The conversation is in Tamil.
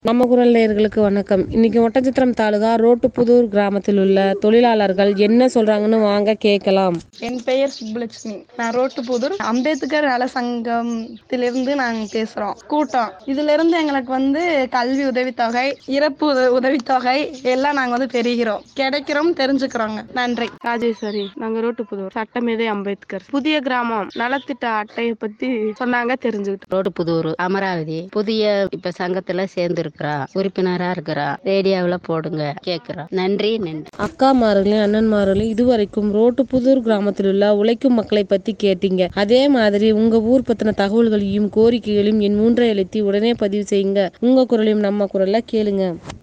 நம்ம குரல் நேயர்களுக்கு வணக்கம் இன்னைக்கு ஒட்டச்சத்திரம் தாலுகா ரோட்டுப்புதூர் கிராமத்தில் உள்ள தொழிலாளர்கள் என்ன சொல்றாங்கன்னு வாங்க கேட்கலாம் என் பெயர் சுப்புலட்சுமி நான் ரோட்டுப்புதூர் அம்பேத்கர் நல சங்கத்திலிருந்து நாங்கள் பேசுகிறோம் கூட்டம் இதுல இருந்து எங்களுக்கு வந்து கல்வி உதவித்தொகை இறப்பு உத உதவித்தொகை எல்லாம் நாங்கள் வந்து பெறுகிறோம் கிடைக்கிறோம் தெரிஞ்சுக்கிறோங்க நன்றி ராஜேஸ்வரி நாங்கள் ரோட்டுப்புதூர் சட்டமேதை அம்பேத்கர் புதிய கிராமம் நலத்திட்ட அட்டையை பற்றி சொன்னாங்க தெரிஞ்சுக்கிட்டோம் ரோடு புதூர் அமராவதி புதிய இப்ப சங்கத்துல சேர்ந்து இருக்கிறா உறுப்பினரா இருக்கிறா ரேடியோவுல போடுங்க கேக்குறோம் நன்றி நன்றி அக்காமார்களையும் அண்ணன்மார்களையும் இதுவரைக்கும் ரோட்டுப்புதூர் கிராமத்தில் உள்ள உழைக்கும் மக்களை பத்தி கேட்டீங்க அதே மாதிரி உங்க ஊர் பத்தின தகவல்களையும் கோரிக்கைகளையும் என் மூன்றை எழுத்தி உடனே பதிவு செய்யுங்க உங்க குரலையும் நம்ம குரல்ல கேளுங்க